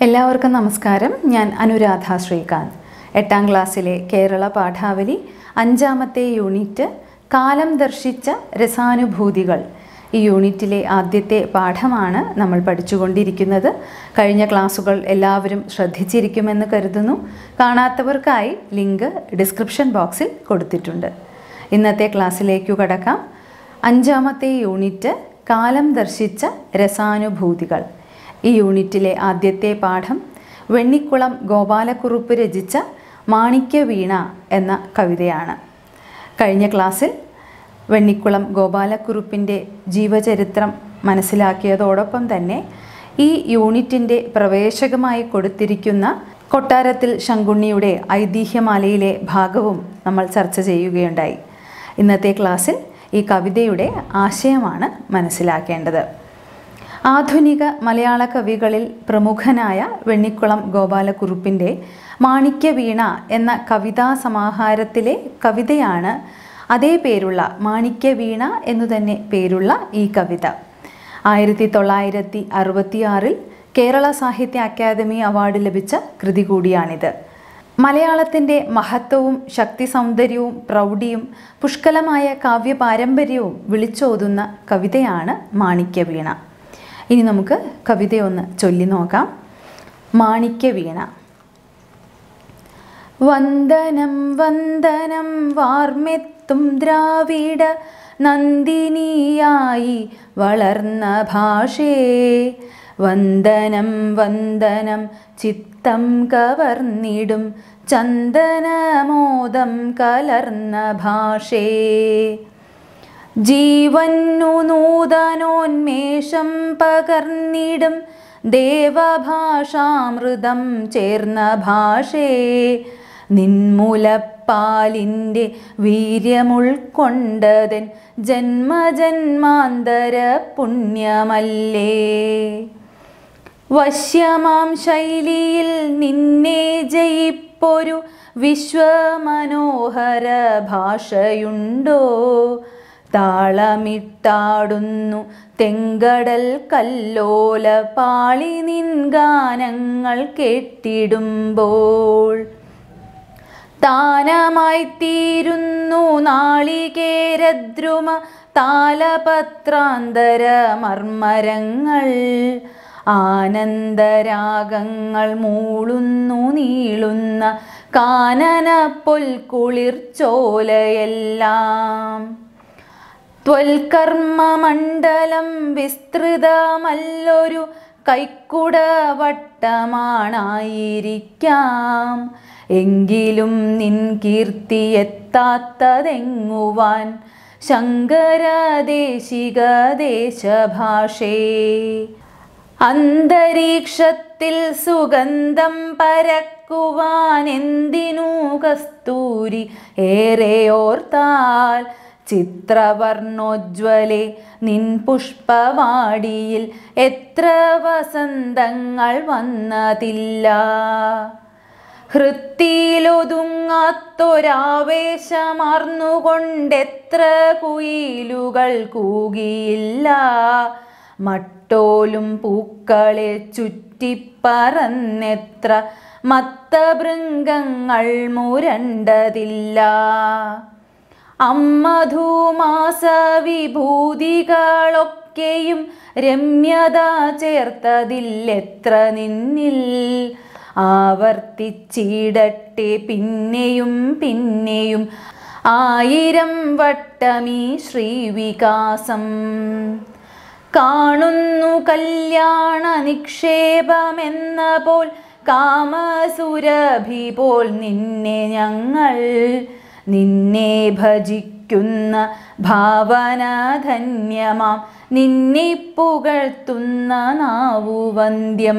എല്ലാവർക്കും നമസ്കാരം ഞാൻ അനുരാധ ശ്രീകാന്ത് എട്ടാം ക്ലാസ്സിലെ കേരള പാഠാവലി അഞ്ചാമത്തെ യൂണിറ്റ് കാലം ദർശിച്ച രസാനുഭൂതികൾ ഈ യൂണിറ്റിലെ ആദ്യത്തെ പാഠമാണ് നമ്മൾ പഠിച്ചുകൊണ്ടിരിക്കുന്നത് കഴിഞ്ഞ ക്ലാസ്സുകൾ എല്ലാവരും ശ്രദ്ധിച്ചിരിക്കുമെന്ന് കരുതുന്നു കാണാത്തവർക്കായി ലിങ്ക് ഡിസ്ക്രിപ്ഷൻ ബോക്സിൽ കൊടുത്തിട്ടുണ്ട് ഇന്നത്തെ ക്ലാസ്സിലേക്കു കടക്കാം അഞ്ചാമത്തെ യൂണിറ്റ് കാലം ദർശിച്ച രസാനുഭൂതികൾ ഈ യൂണിറ്റിലെ ആദ്യത്തെ പാഠം വെണ്ണിക്കുളം ഗോപാലക്കുറുപ്പ് രചിച്ച മാണിക്യവീണ എന്ന കവിതയാണ് കഴിഞ്ഞ ക്ലാസ്സിൽ വെണ്ണിക്കുളം ഗോപാലക്കുറുപ്പിൻ്റെ ജീവചരിത്രം മനസ്സിലാക്കിയതോടൊപ്പം തന്നെ ഈ യൂണിറ്റിൻ്റെ പ്രവേശകമായി കൊടുത്തിരിക്കുന്ന കൊട്ടാരത്തിൽ ശങ്കുണ്ണിയുടെ ഐതിഹ്യമാലയിലെ ഭാഗവും നമ്മൾ ചർച്ച ചെയ്യുകയുണ്ടായി ഇന്നത്തെ ക്ലാസ്സിൽ ഈ കവിതയുടെ ആശയമാണ് മനസ്സിലാക്കേണ്ടത് ആധുനിക മലയാള കവികളിൽ പ്രമുഖനായ വെണ്ണിക്കുളം ഗോപാലക്കുറുപ്പിൻ്റെ മാണിക്യവീണ എന്ന കവിതാ സമാഹാരത്തിലെ കവിതയാണ് അതേ പേരുള്ള മാണിക്യവീണ എന്നു തന്നെ പേരുള്ള ഈ കവിത ആയിരത്തി തൊള്ളായിരത്തി അറുപത്തിയാറിൽ കേരള സാഹിത്യ അക്കാദമി അവാർഡ് ലഭിച്ച കൃതി കൂടിയാണിത് മലയാളത്തിൻ്റെ മഹത്വവും ശക്തി സൗന്ദര്യവും പ്രൗഢിയും പുഷ്കലമായ കാവ്യ പാരമ്പര്യവും വിളിച്ചോതുന്ന കവിതയാണ് മാണിക്യവീണ ഇനി നമുക്ക് കവിതയൊന്ന് ചൊല്ലി നോക്കാം മാണിക്യവീണ വന്ദനം വന്ദനം വാർമെത്തും ദ്രാവിഡ നന്ദിനിയായി വളർന്ന ഭാഷേ വന്ദനം വന്ദനം ചിത്തം കവർന്നിടും ചന്ദനമോദം കലർന്ന ഭാഷേ ജീവന്നു നൂതനോന്മേഷം പകർന്നിടും ദേവഭാഷാമൃതം ചേർന്ന ഭാഷേ നിൻമുലപ്പാലിൻ്റെ വീര്യമുൾക്കൊണ്ടതൻ ജന്മജന്മാന്തര പുണ്യമല്ലേ വശ്യമാം ശൈലിയിൽ നിന്നെ ജയിപ്പൊരു വിശ്വമനോഹര ഭാഷയുണ്ടോ താളമിട്ടാടുന്നു തെങ്കടൽ കല്ലോല പാളി നിൻ ഗാനങ്ങൾ കേട്ടിടുമ്പോൾ താനമായി തീരുന്നു നാളികേരദ്രുമ താലപത്രാന്തര മർമരങ്ങൾ ആനന്ദരാഗങ്ങൾ മൂളുന്നു നീളുന്ന കാനന പൊൽക്കുളിർ ചോലയെല്ലാം ത്വൽക്കർമ്മമണ്ഡലം വിസ്തൃതമല്ലൊരു കൈക്കുടവട്ടമാണായിരിക്കാം എങ്കിലും നിൻ കീർത്തി എത്താത്തതെങ്ങുവാൻ ശങ്കരദേശിക ദേശഭാഷേ അന്തരീക്ഷത്തിൽ സുഗന്ധം പരക്കുവാൻ എന്തിനു കസ്തൂരി ഏറെയോർത്താൽ ചിത്രവർണ്ണോജ്വലെ നിൻ പുഷ്പവാടിയിൽ എത്ര വസന്തങ്ങൾ വന്നതില്ല ഹൃത്തിയിലൊതുങ്ങാത്തൊരാവേശമാർന്നുകൊണ്ടെത്ര കുയിലുകൾ കൂകിയില്ല മട്ടോലും പൂക്കളെ ചുറ്റിപ്പറന്നെത്ര മത്തഭൃംഗങ്ങൾ മുരണ്ടതില്ല അമ്മധൂമാസ വിഭൂതികളൊക്കെയും രമ്യത ചേർത്തതില്ലെത്ര നിന്നിൽ ആവർത്തിച്ചിടട്ടെ പിന്നെയും പിന്നെയും ആയിരം വട്ടമീ ശ്രീവികാസം കാണുന്നു കല്യാണ നിക്ഷേപമെന്ന പോൽ കാമസുരഭി പോൽ നിന്നെ ഞങ്ങൾ നിന്നെ ഭജിക്കുന്ന ഭാവന ധന്യമാം നിന്നെ പുകഴ്ത്തുന്ന നാവുവന്ധ്യം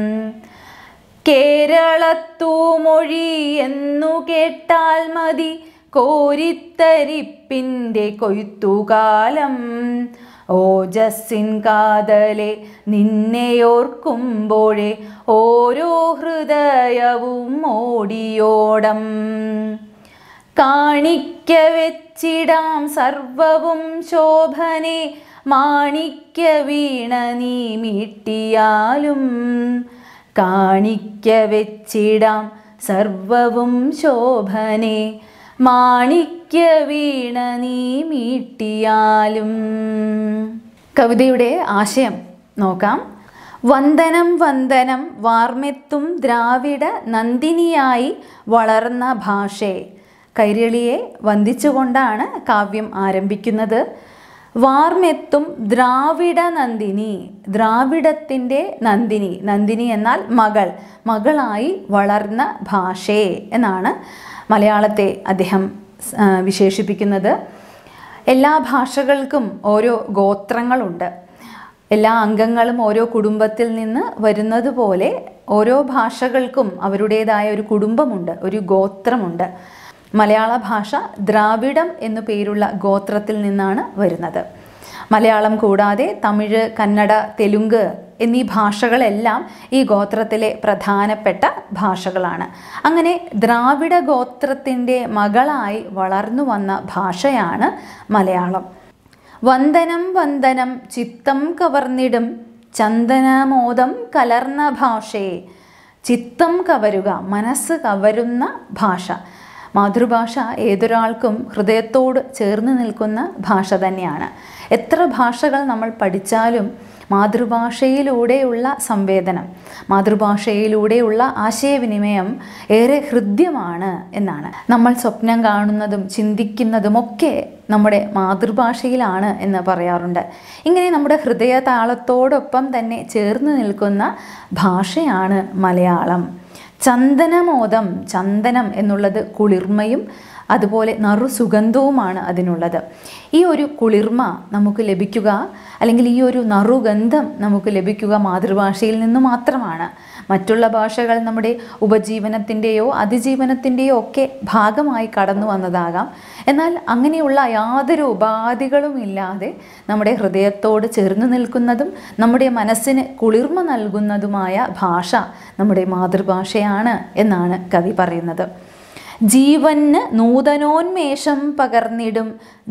കേരളത്തു മൊഴി എന്നു കേട്ടാൽ മതി കോരിത്തരിപ്പിൻ്റെ കൊയ്ത്തുകാലം ഓജസ്സിൻ കാതലെ നിന്നെയോർക്കുമ്പോഴേ ഓരോ ഹൃദയവും ഓടിയോടം കാണിക്ക വെച്ചിടാം സർവവും ശോഭനെ മാണിക്യ വീണ നീ മീട്ടിയാലും കാണിക്ക വെച്ചിടാം സർവവും ശോഭനെ മാണിക്യ വീണ നീ മീട്ടിയാലും കവിതയുടെ ആശയം നോക്കാം വന്ദനം വന്ദനം വാർമെത്തും ദ്രാവിഡ നന്ദിനിയായി വളർന്ന ഭാഷേ കൈരളിയെ വന്ദിച്ചുകൊണ്ടാണ് കാവ്യം ആരംഭിക്കുന്നത് വാർമെത്തും ദ്രാവിഡ നന്ദിനി ദ്രാവിഡത്തിൻ്റെ നന്ദിനി നന്ദിനി എന്നാൽ മകൾ മകളായി വളർന്ന ഭാഷേ എന്നാണ് മലയാളത്തെ അദ്ദേഹം ആ, വിശേഷിപ്പിക്കുന്നത് എല്ലാ ഭാഷകൾക്കും ഓരോ ഗോത്രങ്ങളുണ്ട് എല്ലാ അംഗങ്ങളും ഓരോ കുടുംബത്തിൽ നിന്ന് വരുന്നത് പോലെ ഓരോ ഭാഷകൾക്കും അവരുടേതായ ഒരു കുടുംബമുണ്ട് ഒരു ഗോത്രമുണ്ട് മലയാള ഭാഷ ദ്രാവിഡം എന്നു പേരുള്ള ഗോത്രത്തിൽ നിന്നാണ് വരുന്നത് മലയാളം കൂടാതെ തമിഴ് കന്നഡ തെലുങ്ക് എന്നീ ഭാഷകളെല്ലാം ഈ ഗോത്രത്തിലെ പ്രധാനപ്പെട്ട ഭാഷകളാണ് അങ്ങനെ ദ്രാവിഡ ഗോത്രത്തിൻ്റെ മകളായി വളർന്നു വന്ന ഭാഷയാണ് മലയാളം വന്ദനം വന്ദനം ചിത്തം കവർന്നിടും ചന്ദനമോദം കലർന്ന ഭാഷയെ ചിത്തം കവരുക മനസ്സ് കവരുന്ന ഭാഷ മാതൃഭാഷ ഏതൊരാൾക്കും ഹൃദയത്തോട് ചേർന്ന് നിൽക്കുന്ന ഭാഷ തന്നെയാണ് എത്ര ഭാഷകൾ നമ്മൾ പഠിച്ചാലും മാതൃഭാഷയിലൂടെയുള്ള സംവേദനം മാതൃഭാഷയിലൂടെയുള്ള ആശയവിനിമയം ഏറെ ഹൃദ്യമാണ് എന്നാണ് നമ്മൾ സ്വപ്നം കാണുന്നതും ചിന്തിക്കുന്നതും ഒക്കെ നമ്മുടെ മാതൃഭാഷയിലാണ് എന്ന് പറയാറുണ്ട് ഇങ്ങനെ നമ്മുടെ ഹൃദയ താളത്തോടൊപ്പം തന്നെ ചേർന്ന് നിൽക്കുന്ന ഭാഷയാണ് മലയാളം ചന്ദനമോദം ചന്ദനം എന്നുള്ളത് കുളിർമയും അതുപോലെ നറു സുഗന്ധവുമാണ് അതിനുള്ളത് ഈ ഒരു കുളിർമ നമുക്ക് ലഭിക്കുക അല്ലെങ്കിൽ ഈ ഒരു നറുഗന്ധം നമുക്ക് ലഭിക്കുക മാതൃഭാഷയിൽ നിന്ന് മാത്രമാണ് മറ്റുള്ള ഭാഷകൾ നമ്മുടെ ഉപജീവനത്തിൻ്റെയോ അതിജീവനത്തിൻ്റെയോ ഒക്കെ ഭാഗമായി കടന്നു വന്നതാകാം എന്നാൽ അങ്ങനെയുള്ള യാതൊരു ഉപാധികളും ഇല്ലാതെ നമ്മുടെ ഹൃദയത്തോട് ചേർന്ന് നിൽക്കുന്നതും നമ്മുടെ മനസ്സിന് കുളിർമ നൽകുന്നതുമായ ഭാഷ നമ്മുടെ മാതൃഭാഷയാണ് എന്നാണ് കവി പറയുന്നത് ജീവന് നൂതനോന്മേഷം പകർന്നിടും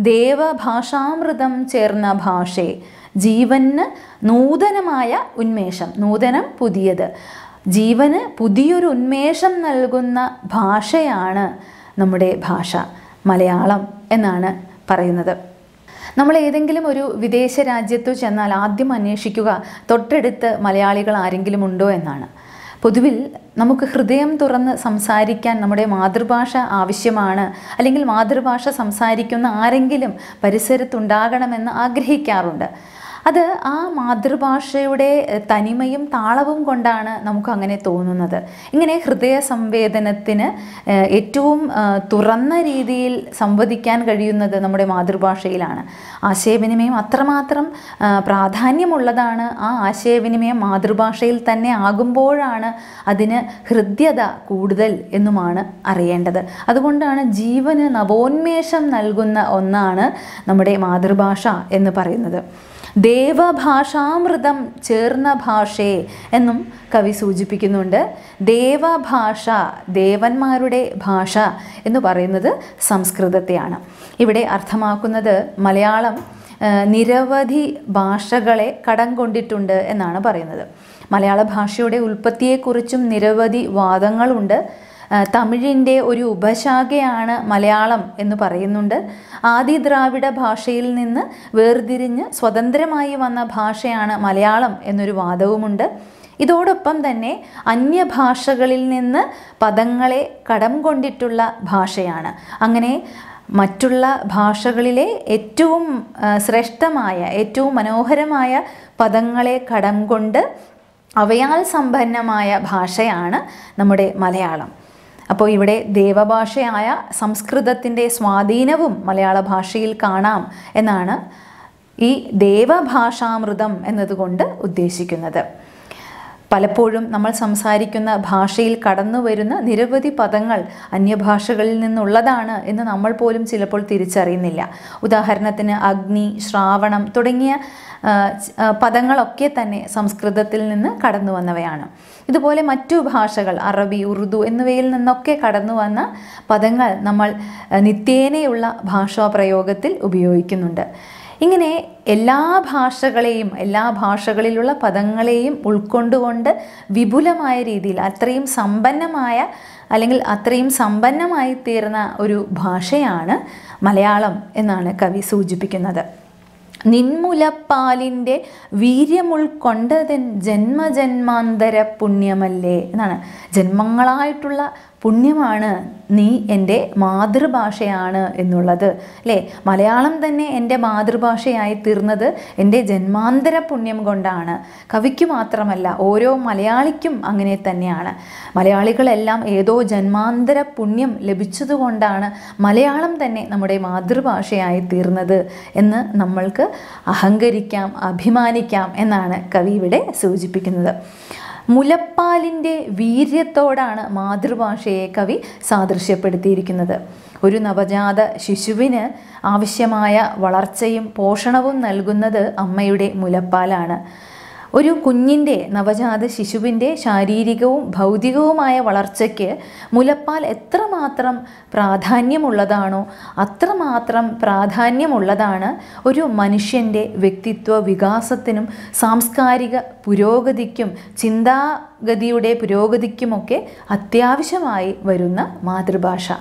ദേവഭാഷാമൃതം ചേർന്ന ഭാഷേ ജീവന് നൂതനമായ ഉന്മേഷം നൂതനം പുതിയത് ജീവന് പുതിയൊരു ഉന്മേഷം നൽകുന്ന ഭാഷയാണ് നമ്മുടെ ഭാഷ മലയാളം എന്നാണ് പറയുന്നത് നമ്മൾ ഏതെങ്കിലും ഒരു വിദേശ രാജ്യത്തു ചെന്നാൽ ആദ്യം അന്വേഷിക്കുക തൊട്ടടുത്ത് മലയാളികൾ ആരെങ്കിലും ഉണ്ടോ എന്നാണ് പൊതുവിൽ നമുക്ക് ഹൃദയം തുറന്ന് സംസാരിക്കാൻ നമ്മുടെ മാതൃഭാഷ ആവശ്യമാണ് അല്ലെങ്കിൽ മാതൃഭാഷ സംസാരിക്കുന്ന ആരെങ്കിലും പരിസരത്തുണ്ടാകണമെന്ന് ആഗ്രഹിക്കാറുണ്ട് അത് ആ മാതൃഭാഷയുടെ തനിമയും താളവും കൊണ്ടാണ് നമുക്ക് അങ്ങനെ തോന്നുന്നത് ഇങ്ങനെ ഹൃദയ സംവേദനത്തിന് ഏഹ്, ഏറ്റവും ആ, തുറന്ന രീതിയിൽ സംവദിക്കാൻ കഴിയുന്നത് നമ്മുടെ മാതൃഭാഷയിലാണ് ആശയവിനിമയം അത്രമാത്രം ആ, പ്രാധാന്യമുള്ളതാണ് ആ ആശയവിനിമയം മാതൃഭാഷയിൽ തന്നെ ആകുമ്പോഴാണ് അതിന് ഹൃദ്യത കൂടുതൽ എന്നുമാണ് അറിയേണ്ടത് അതുകൊണ്ടാണ് ജീവന് നവോന്മേഷം നൽകുന്ന ഒന്നാണ് നമ്മുടെ മാതൃഭാഷ എന്ന് പറയുന്നത് ദേവഭാഷാമൃതം ചേർന്ന ഭാഷയെ എന്നും കവി സൂചിപ്പിക്കുന്നുണ്ട് ദേവഭാഷ ദേവന്മാരുടെ ഭാഷ എന്ന് പറയുന്നത് സംസ്കൃതത്തെയാണ് ഇവിടെ അർത്ഥമാക്കുന്നത് മലയാളം ആ, നിരവധി ഭാഷകളെ കടം കൊണ്ടിട്ടുണ്ട് എന്നാണ് പറയുന്നത് മലയാള ഭാഷയുടെ ഉൽപ്പത്തിയെക്കുറിച്ചും നിരവധി വാദങ്ങളുണ്ട് ആ, തമിഴിൻ്റെ ഒരു ഉപശാഖയാണ് മലയാളം എന്ന് പറയുന്നുണ്ട് ആദി ദ്രാവിഡ ഭാഷയിൽ നിന്ന് വേർതിരിഞ്ഞ് സ്വതന്ത്രമായി വന്ന ഭാഷയാണ് മലയാളം എന്നൊരു വാദവുമുണ്ട് ഇതോടൊപ്പം തന്നെ അന്യഭാഷകളിൽ നിന്ന് പദങ്ങളെ കടം കൊണ്ടിട്ടുള്ള ഭാഷയാണ് അങ്ങനെ മറ്റുള്ള ഭാഷകളിലെ ഏറ്റവും ആ, ശ്രേഷ്ഠമായ ഏറ്റവും മനോഹരമായ പദങ്ങളെ കടം കൊണ്ട് അവയാൽ സമ്പന്നമായ ഭാഷയാണ് നമ്മുടെ മലയാളം അപ്പോൾ ഇവിടെ ദേവഭാഷയായ സംസ്കൃതത്തിൻ്റെ സ്വാധീനവും മലയാള ഭാഷയിൽ കാണാം എന്നാണ് ഈ ദേവഭാഷാമൃതം എന്നതുകൊണ്ട് ഉദ്ദേശിക്കുന്നത് പലപ്പോഴും നമ്മൾ സംസാരിക്കുന്ന ഭാഷയിൽ കടന്നു വരുന്ന നിരവധി പദങ്ങൾ അന്യഭാഷകളിൽ നിന്നുള്ളതാണ് എന്ന് നമ്മൾ പോലും ചിലപ്പോൾ തിരിച്ചറിയുന്നില്ല ഉദാഹരണത്തിന് അഗ്നി ശ്രാവണം തുടങ്ങിയ ആ, ച- ആ, പദങ്ങളൊക്കെ തന്നെ സംസ്കൃതത്തിൽ നിന്ന് കടന്നു വന്നവയാണ് ഇതുപോലെ മറ്റു ഭാഷകൾ അറബി ഉറുദു എന്നിവയിൽ നിന്നൊക്കെ കടന്നു വന്ന പദങ്ങൾ നമ്മൾ ആ, നിത്യേനയുള്ള ഭാഷാ പ്രയോഗത്തിൽ ഉപയോഗിക്കുന്നുണ്ട് ഇങ്ങനെ എല്ലാ ഭാഷകളെയും എല്ലാ ഭാഷകളിലുള്ള പദങ്ങളെയും ഉൾക്കൊണ്ടുകൊണ്ട് വിപുലമായ രീതിയിൽ അത്രയും സമ്പന്നമായ അല്ലെങ്കിൽ അത്രയും സമ്പന്നമായി തീർന്ന ഒരു ഭാഷയാണ് മലയാളം എന്നാണ് കവി സൂചിപ്പിക്കുന്നത് നിൻമുലപ്പാലിൻ്റെ വീര്യമുൾക്കൊണ്ടതൻ ജന്മജന്മാന്തര പുണ്യമല്ലേ എന്നാണ് ജന്മങ്ങളായിട്ടുള്ള പുണ്യമാണ് നീ എൻ്റെ മാതൃഭാഷയാണ് എന്നുള്ളത് അല്ലേ മലയാളം തന്നെ എൻ്റെ മാതൃഭാഷയായി തീർന്നത് എൻ്റെ ജന്മാന്തര പുണ്യം കൊണ്ടാണ് കവിക്ക് മാത്രമല്ല ഓരോ മലയാളിക്കും അങ്ങനെ തന്നെയാണ് മലയാളികളെല്ലാം ഏതോ ജന്മാന്തര പുണ്യം ലഭിച്ചതുകൊണ്ടാണ് മലയാളം തന്നെ നമ്മുടെ മാതൃഭാഷയായി തീർന്നത് എന്ന് നമ്മൾക്ക് അഹങ്കരിക്കാം അഭിമാനിക്കാം എന്നാണ് കവി ഇവിടെ സൂചിപ്പിക്കുന്നത് മുലപ്പാലിൻ്റെ വീര്യത്തോടാണ് മാതൃഭാഷയെ കവി സാദൃശ്യപ്പെടുത്തിയിരിക്കുന്നത് ഒരു നവജാത ശിശുവിന് ആവശ്യമായ വളർച്ചയും പോഷണവും നൽകുന്നത് അമ്മയുടെ മുലപ്പാലാണ് ഒരു കുഞ്ഞിൻ്റെ നവജാത ശിശുവിൻ്റെ ശാരീരികവും ഭൗതികവുമായ വളർച്ചയ്ക്ക് മുലപ്പാൽ എത്രമാത്രം പ്രാധാന്യമുള്ളതാണോ അത്രമാത്രം പ്രാധാന്യമുള്ളതാണ് ഒരു മനുഷ്യൻ്റെ വ്യക്തിത്വ വികാസത്തിനും സാംസ്കാരിക പുരോഗതിക്കും ചിന്താഗതിയുടെ പുരോഗതിക്കുമൊക്കെ അത്യാവശ്യമായി വരുന്ന മാതൃഭാഷ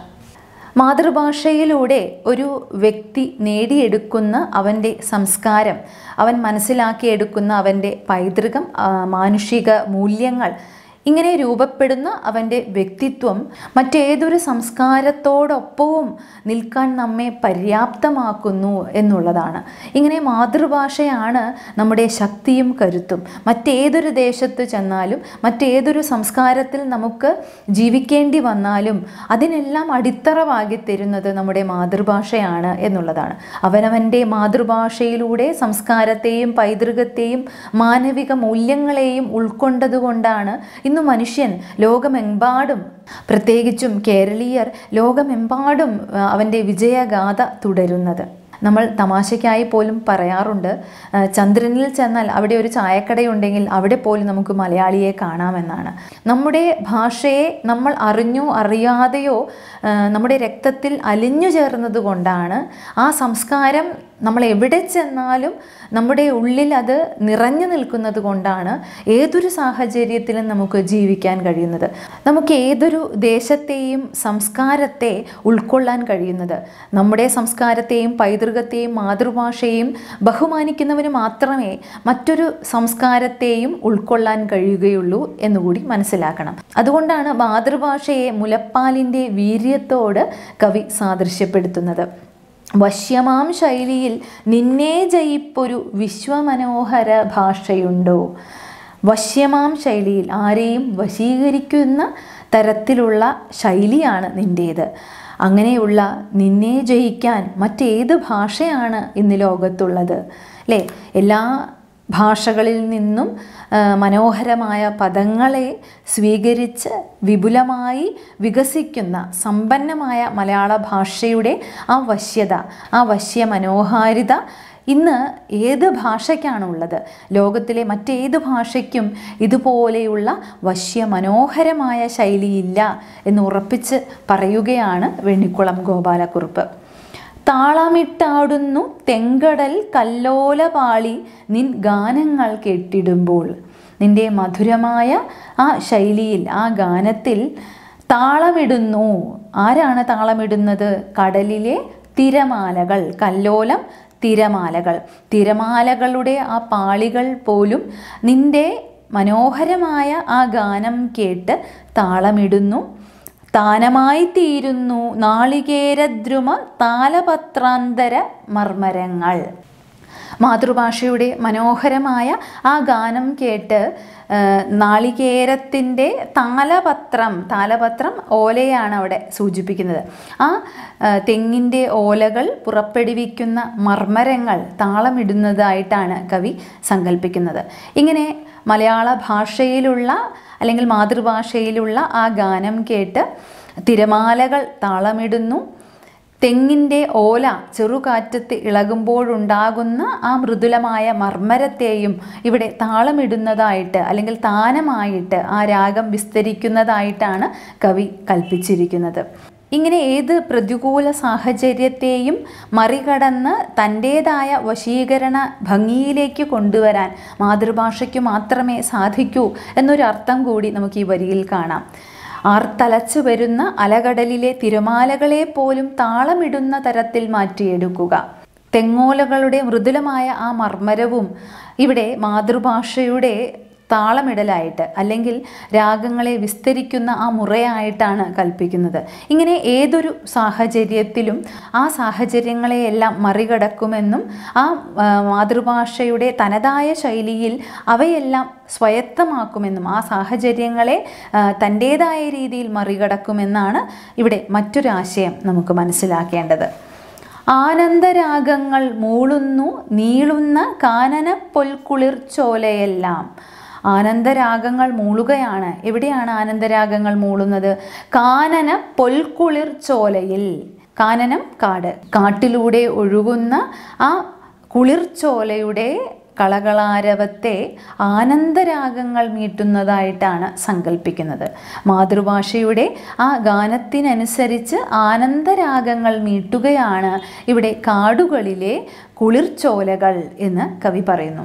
മാതൃഭാഷയിലൂടെ ഒരു വ്യക്തി നേടിയെടുക്കുന്ന അവൻ്റെ സംസ്കാരം അവൻ മനസ്സിലാക്കിയെടുക്കുന്ന അവൻ്റെ പൈതൃകം ആ, മാനുഷിക മൂല്യങ്ങൾ ഇങ്ങനെ രൂപപ്പെടുന്ന അവൻ്റെ വ്യക്തിത്വം മറ്റേതൊരു സംസ്കാരത്തോടൊപ്പവും നിൽക്കാൻ നമ്മെ പര്യാപ്തമാക്കുന്നു എന്നുള്ളതാണ് ഇങ്ങനെ മാതൃഭാഷയാണ് നമ്മുടെ ശക്തിയും കരുത്തും മറ്റേതൊരു ദേശത്ത് ചെന്നാലും മറ്റേതൊരു സംസ്കാരത്തിൽ നമുക്ക് ജീവിക്കേണ്ടി വന്നാലും അതിനെല്ലാം അടിത്തറവാകി തരുന്നത് നമ്മുടെ മാതൃഭാഷയാണ് എന്നുള്ളതാണ് അവനവൻ്റെ മാതൃഭാഷയിലൂടെ സംസ്കാരത്തെയും പൈതൃകത്തെയും മാനവിക മൂല്യങ്ങളെയും ഉൾക്കൊണ്ടതുകൊണ്ടാണ് ഇന്ന് മനുഷ്യൻ ലോകമെമ്പാടും പ്രത്യേകിച്ചും കേരളീയർ ലോകമെമ്പാടും ആ, അവൻ്റെ വിജയഗാഥ തുടരുന്നത് നമ്മൾ തമാശയ്ക്കായി പോലും പറയാറുണ്ട് ആ, ചന്ദ്രനിൽ ചെന്നാൽ അവിടെ ഒരു ചായക്കടയുണ്ടെങ്കിൽ അവിടെ പോലും നമുക്ക് മലയാളിയെ കാണാമെന്നാണ് നമ്മുടെ ഭാഷയെ നമ്മൾ അറിഞ്ഞോ അറിയാതെയോ ആ, നമ്മുടെ രക്തത്തിൽ അലിഞ്ഞു ചേർന്നത് കൊണ്ടാണ് ആ സംസ്കാരം നമ്മൾ എവിടെ ചെന്നാലും നമ്മുടെ ഉള്ളിൽ അത് നിറഞ്ഞു നിൽക്കുന്നത് കൊണ്ടാണ് ഏതൊരു സാഹചര്യത്തിലും നമുക്ക് ജീവിക്കാൻ കഴിയുന്നത് നമുക്ക് ഏതൊരു ദേശത്തെയും സംസ്കാരത്തെ ഉൾക്കൊള്ളാൻ കഴിയുന്നത് നമ്മുടെ സംസ്കാരത്തെയും പൈതൃകത്തെയും മാതൃഭാഷയെയും ബഹുമാനിക്കുന്നവന് മാത്രമേ മറ്റൊരു സംസ്കാരത്തെയും ഉൾക്കൊള്ളാൻ കഴിയുകയുള്ളൂ എന്നുകൂടി മനസ്സിലാക്കണം അതുകൊണ്ടാണ് മാതൃഭാഷയെ മുലപ്പാലിൻ്റെ വീര്യത്തോട് കവി സാദൃശ്യപ്പെടുത്തുന്നത് വശ്യമാം ശൈലിയിൽ നിന്നെ ജയിപ്പൊരു വിശ്വമനോഹര ഭാഷയുണ്ടോ വശ്യമാം ശൈലിയിൽ ആരെയും വശീകരിക്കുന്ന തരത്തിലുള്ള ശൈലിയാണ് നിൻ്റേത് അങ്ങനെയുള്ള നിന്നെ ജയിക്കാൻ മറ്റേത് ഭാഷയാണ് ഇന്ന് ലോകത്തുള്ളത് അല്ലേ എല്ലാ ഭാഷകളിൽ നിന്നും ആ, മനോഹരമായ പദങ്ങളെ സ്വീകരിച്ച് വിപുലമായി വികസിക്കുന്ന സമ്പന്നമായ മലയാള ഭാഷയുടെ ആ വശ്യത ആ വശ്യ മനോഹാരിത ഇന്ന് ഏത് ഭാഷയ്ക്കാണുള്ളത് ലോകത്തിലെ മറ്റേത് ഭാഷയ്ക്കും ഇതുപോലെയുള്ള വശ്യ മനോഹരമായ ശൈലിയില്ല എന്ന് ഉറപ്പിച്ച് പറയുകയാണ് വെണ്ണിക്കുളം ഗോപാലക്കുറുപ്പ് താളമിട്ടാടുന്നു തെങ്കടൽ കല്ലോലപാളി നിൻ ഗാനങ്ങൾ കേട്ടിടുമ്പോൾ നിന്റെ മധുരമായ ആ ശൈലിയിൽ ആ ഗാനത്തിൽ താളമിടുന്നു ആരാണ് താളമിടുന്നത് കടലിലെ തിരമാലകൾ കല്ലോലം തിരമാലകൾ തിരമാലകളുടെ ആ പാളികൾ പോലും നിന്റെ മനോഹരമായ ആ ഗാനം കേട്ട് താളമിടുന്നു താനമായി തീരുന്നു നാളികേരദ്രുമ താലപത്രാന്തര മർമരങ്ങൾ മാതൃഭാഷയുടെ മനോഹരമായ ആ ഗാനം കേട്ട് ആ, നാളികേരത്തിൻ്റെ താലപത്രം താലപത്രം ഓലയാണ് അവിടെ സൂചിപ്പിക്കുന്നത് ആ ആ, തെങ്ങിൻ്റെ ഓലകൾ പുറപ്പെടുവിക്കുന്ന മർമരങ്ങൾ താളമിടുന്നതായിട്ടാണ് കവി സങ്കല്പിക്കുന്നത് ഇങ്ങനെ മലയാള ഭാഷയിലുള്ള അല്ലെങ്കിൽ മാതൃഭാഷയിലുള്ള ആ ഗാനം കേട്ട് തിരമാലകൾ താളമിടുന്നു തെങ്ങിൻ്റെ ഓല ചെറുകാറ്റത്ത് ഇളകുമ്പോഴുണ്ടാകുന്ന ആ മൃദുലമായ മർമ്മരത്തെയും ഇവിടെ താളമിടുന്നതായിട്ട് അല്ലെങ്കിൽ താനമായിട്ട് ആ രാഗം വിസ്തരിക്കുന്നതായിട്ടാണ് കവി കൽപ്പിച്ചിരിക്കുന്നത് ഇങ്ങനെ ഏത് പ്രതികൂല സാഹചര്യത്തെയും മറികടന്ന് തൻ്റേതായ വശീകരണ ഭംഗിയിലേക്ക് കൊണ്ടുവരാൻ മാതൃഭാഷയ്ക്ക് മാത്രമേ സാധിക്കൂ എന്നൊരു അർത്ഥം കൂടി നമുക്ക് ഈ വരിയിൽ കാണാം ആർത്തലച്ചു വരുന്ന അലകടലിലെ തിരമാലകളെ പോലും താളമിടുന്ന തരത്തിൽ മാറ്റിയെടുക്കുക തെങ്ങോലകളുടെ മൃദുലമായ ആ മർമ്മരവും ഇവിടെ മാതൃഭാഷയുടെ താളമിടലായിട്ട് അല്ലെങ്കിൽ രാഗങ്ങളെ വിസ്തരിക്കുന്ന ആ മുറയായിട്ടാണ് കൽപ്പിക്കുന്നത് ഇങ്ങനെ ഏതൊരു സാഹചര്യത്തിലും ആ സാഹചര്യങ്ങളെയെല്ലാം മറികടക്കുമെന്നും ആ ആ, മാതൃഭാഷയുടെ തനതായ ശൈലിയിൽ അവയെല്ലാം സ്വായത്തമാക്കുമെന്നും ആ സാഹചര്യങ്ങളെ ആ, തൻ്റേതായ രീതിയിൽ മറികടക്കുമെന്നാണ് ഇവിടെ മറ്റൊരാശയം നമുക്ക് മനസ്സിലാക്കേണ്ടത് ആനന്ദരാഗങ്ങൾ മൂളുന്നു നീളുന്ന കാനന പൊൽക്കുളിർ ചോലയെല്ലാം ആനന്ദരാഗങ്ങൾ മൂളുകയാണ് എവിടെയാണ് ആനന്ദരാഗങ്ങൾ മൂളുന്നത് കാനന പൊൽക്കുളിർ ചോലയിൽ കാനനം കാട് കാട്ടിലൂടെ ഒഴുകുന്ന ആ കുളിർച്ചോലയുടെ കളകളാരവത്തെ ആനന്ദരാഗങ്ങൾ മീട്ടുന്നതായിട്ടാണ് സങ്കല്പിക്കുന്നത് മാതൃഭാഷയുടെ ആ ഗാനത്തിനനുസരിച്ച് ആനന്ദരാഗങ്ങൾ മീട്ടുകയാണ് ഇവിടെ കാടുകളിലെ കുളിർച്ചോലകൾ എന്ന് കവി പറയുന്നു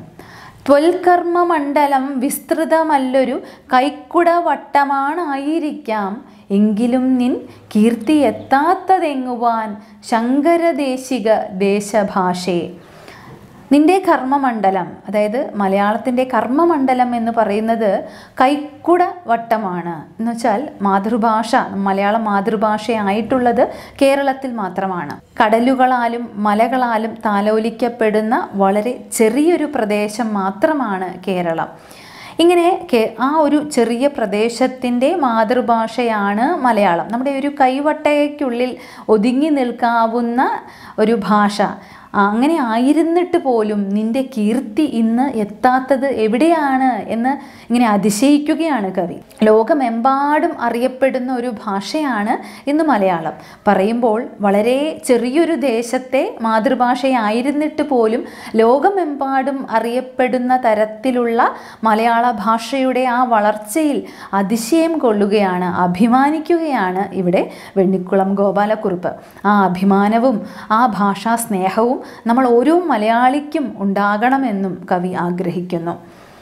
ത്വൽക്കർമ്മമണ്ഡലം വിസ്തൃതമല്ലൊരു കൈക്കുട വട്ടമാണായിരിക്കാം എങ്കിലും നിൻ കീർത്തി എത്താത്തതെങ്ങുവാൻ ശങ്കരദേശിക ദേശഭാഷേ നിന്റെ കർമ്മമണ്ഡലം അതായത് മലയാളത്തിൻ്റെ കർമ്മമണ്ഡലം എന്ന് പറയുന്നത് കൈക്കുട വട്ടമാണ് എന്ന് വെച്ചാൽ മാതൃഭാഷ മലയാളം മാതൃഭാഷയായിട്ടുള്ളത് കേരളത്തിൽ മാത്രമാണ് കടലുകളാലും മലകളാലും താലോലിക്കപ്പെടുന്ന വളരെ ചെറിയൊരു പ്രദേശം മാത്രമാണ് കേരളം ഇങ്ങനെ കേ- ആ ഒരു ചെറിയ പ്രദേശത്തിൻ്റെ മാതൃഭാഷയാണ് മലയാളം നമ്മുടെ ഒരു കൈവട്ടയ്ക്കുള്ളിൽ ഒതുങ്ങി നിൽക്കാവുന്ന ഒരു ഭാഷ അങ്ങനെ ആയിരുന്നിട്ട് പോലും നിന്റെ കീർത്തി ഇന്ന് എത്താത്തത് എവിടെയാണ് എന്ന് ഇങ്ങനെ അതിശയിക്കുകയാണ് കവി ലോകമെമ്പാടും അറിയപ്പെടുന്ന ഒരു ഭാഷയാണ് ഇന്ന് മലയാളം പറയുമ്പോൾ വളരെ ചെറിയൊരു ദേശത്തെ മാതൃഭാഷയായിരുന്നിട്ട് പോലും ലോകമെമ്പാടും അറിയപ്പെടുന്ന തരത്തിലുള്ള മലയാള ഭാഷയുടെ ആ വളർച്ചയിൽ അതിശയം കൊള്ളുകയാണ് അഭിമാനിക്കുകയാണ് ഇവിടെ വെണ്ണിക്കുളം ഗോപാലക്കുറുപ്പ് ആ അഭിമാനവും ആ ഭാഷാ സ്നേഹവും നമ്മൾ ഓരോ മലയാളിക്കും ഉണ്ടാകണമെന്നും കവി ആഗ്രഹിക്കുന്നു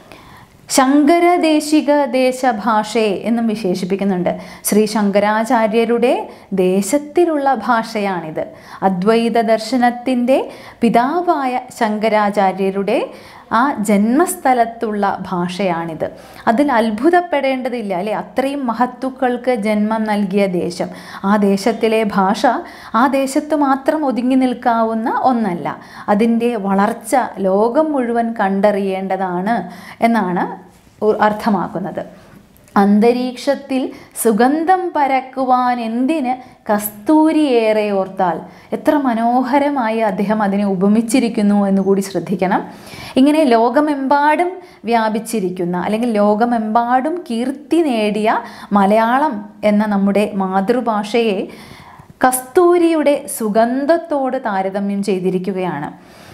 ശങ്കരദേശിക ദേശഭാഷയെ എന്നും വിശേഷിപ്പിക്കുന്നുണ്ട് ശ്രീ ശങ്കരാചാര്യരുടെ ദേശത്തിലുള്ള ഭാഷയാണിത് അദ്വൈത ദർശനത്തിൻ്റെ പിതാവായ ശങ്കരാചാര്യരുടെ ആ ജന്മസ്ഥലത്തുള്ള ഭാഷയാണിത് അതിൽ അത്ഭുതപ്പെടേണ്ടതില്ല അല്ലെ അത്രയും മഹത്തുക്കൾക്ക് ജന്മം നൽകിയ ദേശം ആ ദേശത്തിലെ ഭാഷ ആ ദേശത്ത് മാത്രം ഒതുങ്ങി നിൽക്കാവുന്ന ഒന്നല്ല അതിൻ്റെ വളർച്ച ലോകം മുഴുവൻ കണ്ടറിയേണ്ടതാണ് എന്നാണ് ഉ- അർത്ഥമാക്കുന്നത് അന്തരീക്ഷത്തിൽ സുഗന്ധം പരക്കുവാൻ എന്തിന് കസ്തൂരിയേറെ ഓർത്താൽ എത്ര മനോഹരമായി അദ്ദേഹം അതിനെ ഉപമിച്ചിരിക്കുന്നു എന്ന് കൂടി ശ്രദ്ധിക്കണം ഇങ്ങനെ ലോകമെമ്പാടും വ്യാപിച്ചിരിക്കുന്ന അല്ലെങ്കിൽ ലോകമെമ്പാടും കീർത്തി നേടിയ മലയാളം എന്ന നമ്മുടെ മാതൃഭാഷയെ കസ്തൂരിയുടെ സുഗന്ധത്തോട് താരതമ്യം ചെയ്തിരിക്കുകയാണ്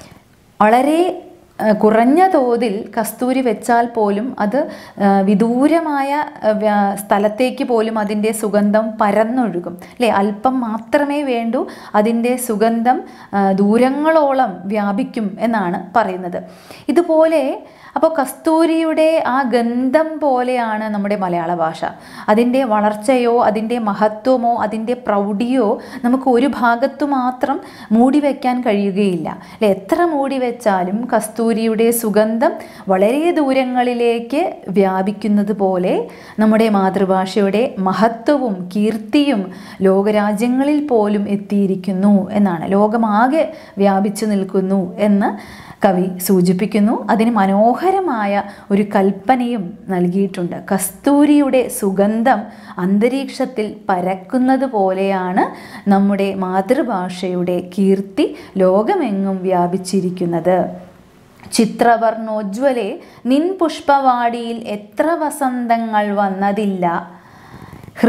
വളരെ ഏഹ്, കുറഞ്ഞ തോതിൽ കസ്തൂരി വെച്ചാൽ പോലും അത് ഏഹ്, വിദൂരമായ ഏഹ്, വ്യ- സ്ഥലത്തേക്ക് പോലും അതിൻ്റെ സുഗന്ധം പരന്നൊഴുകും അല്ലേ അല്പം മാത്രമേ വേണ്ടൂ അതിൻ്റെ സുഗന്ധം ഏഹ്, ദൂരങ്ങളോളം വ്യാപിക്കും എന്നാണ് പറയുന്നത് ഇതുപോലെ അപ്പോൾ കസ്തൂരിയുടെ ആ ഗന്ധം പോലെയാണ് നമ്മുടെ മലയാള ഭാഷ അതിൻ്റെ വളർച്ചയോ അതിൻ്റെ മഹത്വമോ അതിൻ്റെ പ്രൗഢിയോ നമുക്ക് ഒരു ഭാഗത്തു മാത്രം മൂടി വയ്ക്കാൻ കഴിയുകയില്ല അല്ലെ എത്ര മൂടി വെച്ചാലും കസ്തൂരിയുടെ സുഗന്ധം വളരെ ദൂരങ്ങളിലേക്ക് വ്യാപിക്കുന്നത് പോലെ നമ്മുടെ മാതൃഭാഷയുടെ മഹത്വവും കീർത്തിയും ലോകരാജ്യങ്ങളിൽ പോലും എത്തിയിരിക്കുന്നു എന്നാണ് ലോകമാകെ വ്യാപിച്ചു നിൽക്കുന്നു എന്ന് കവി സൂചിപ്പിക്കുന്നു അതിന് മനോഹരമായ ഒരു കൽപ്പനയും നൽകിയിട്ടുണ്ട് കസ്തൂരിയുടെ സുഗന്ധം അന്തരീക്ഷത്തിൽ പരക്കുന്നത് പോലെയാണ് നമ്മുടെ മാതൃഭാഷയുടെ കീർത്തി ലോകമെങ്ങും വ്യാപിച്ചിരിക്കുന്നത് ചിത്രവർണ്ണോജ്വലെ നിൻ പുഷ്പവാടിയിൽ എത്ര വസന്തങ്ങൾ വന്നതില്ല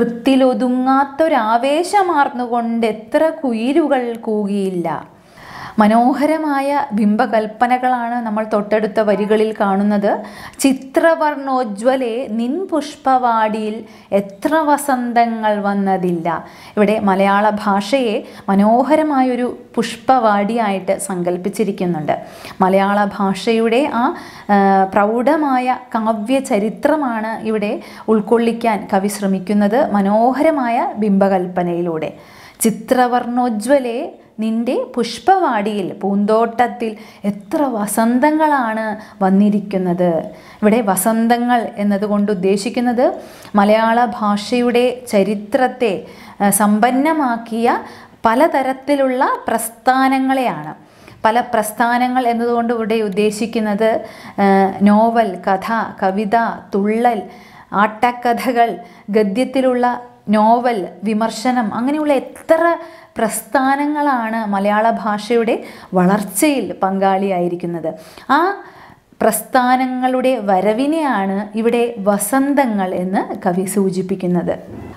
ഹൃത്തിലൊതുങ്ങാത്തൊരാവേശമാർന്നുകൊണ്ട് എത്ര കുയിലുകൾ കൂകിയില്ല മനോഹരമായ ബിംബകൽപ്പനകളാണ് നമ്മൾ തൊട്ടടുത്ത വരികളിൽ കാണുന്നത് ചിത്രവർണ്ണോജ്വലെ നിൻ പുഷ്പവാടിയിൽ എത്ര വസന്തങ്ങൾ വന്നതില്ല ഇവിടെ മലയാള ഭാഷയെ മനോഹരമായൊരു പുഷ്പവാടിയായിട്ട് സങ്കല്പിച്ചിരിക്കുന്നുണ്ട് മലയാള ഭാഷയുടെ ആ ആ, പ്രൗഢമായ കാവ്യ ചരിത്രമാണ് ഇവിടെ ഉൾക്കൊള്ളിക്കാൻ കവി ശ്രമിക്കുന്നത് മനോഹരമായ ബിംബകൽപ്പനയിലൂടെ ചിത്രവർണ്ണോജ്വലെ നിന്റെ പുഷ്പവാടിയിൽ പൂന്തോട്ടത്തിൽ എത്ര വസന്തങ്ങളാണ് വന്നിരിക്കുന്നത് ഇവിടെ വസന്തങ്ങൾ എന്നതുകൊണ്ട് ഉദ്ദേശിക്കുന്നത് മലയാള ഭാഷയുടെ ചരിത്രത്തെ ആ, സമ്പന്നമാക്കിയ പലതരത്തിലുള്ള പ്രസ്ഥാനങ്ങളെയാണ് പല പ്രസ്ഥാനങ്ങൾ എന്നതുകൊണ്ട് ഇവിടെ ഉദ്ദേശിക്കുന്നത് ആ, നോവൽ കഥ കവിത തുള്ളൽ ആട്ടക്കഥകൾ ഗദ്യത്തിലുള്ള നോവൽ വിമർശനം അങ്ങനെയുള്ള എത്ര പ്രസ്ഥാനങ്ങളാണ് മലയാള ഭാഷയുടെ വളർച്ചയിൽ പങ്കാളിയായിരിക്കുന്നത് ആ പ്രസ്ഥാനങ്ങളുടെ വരവിനെയാണ് ഇവിടെ വസന്തങ്ങൾ എന്ന് കവി സൂചിപ്പിക്കുന്നത്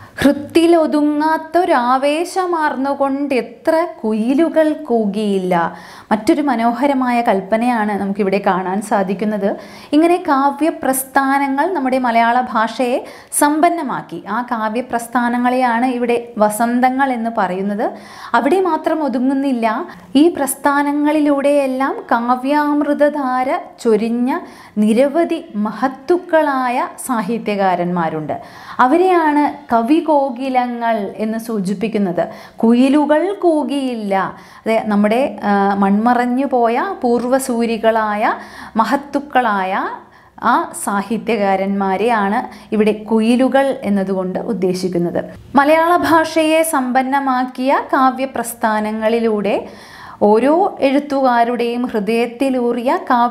ഹൃത്തിലൊതുങ്ങാത്തൊരാവേശമാർന്നുകൊണ്ട് എത്ര കുയിലുകൾ കൂകിയില്ല മറ്റൊരു മനോഹരമായ കൽപ്പനയാണ് നമുക്കിവിടെ കാണാൻ സാധിക്കുന്നത് ഇങ്ങനെ കാവ്യപ്രസ്ഥാനങ്ങൾ നമ്മുടെ മലയാള ഭാഷയെ സമ്പന്നമാക്കി ആ കാവ്യപ്രസ്ഥാനങ്ങളെയാണ് ഇവിടെ വസന്തങ്ങൾ എന്ന് പറയുന്നത് അവിടെ മാത്രം ഒതുങ്ങുന്നില്ല ഈ പ്രസ്ഥാനങ്ങളിലൂടെയെല്ലാം കാവ്യാമൃതധാര ചൊരിഞ്ഞ നിരവധി മഹത്തുക്കളായ സാഹിത്യകാരന്മാരുണ്ട് അവരെയാണ് കവികോകിലങ്ങൾ എന്ന് സൂചിപ്പിക്കുന്നത് കുയിലുകൾ കൂകിയില്ല അതെ നമ്മുടെ ആ, മൺമറഞ്ഞു പോയ പൂർവ്വസൂരികളായ മഹത്തുക്കളായ ആ സാഹിത്യകാരന്മാരെയാണ് ഇവിടെ കുയിലുകൾ എന്നതുകൊണ്ട് ഉദ്ദേശിക്കുന്നത് മലയാള ഭാഷയെ സമ്പന്നമാക്കിയ കാവ്യപ്രസ്ഥാനങ്ങളിലൂടെ ഓരോ എഴുത്തുകാരുടെയും ഹൃദയത്തിലൂറിയ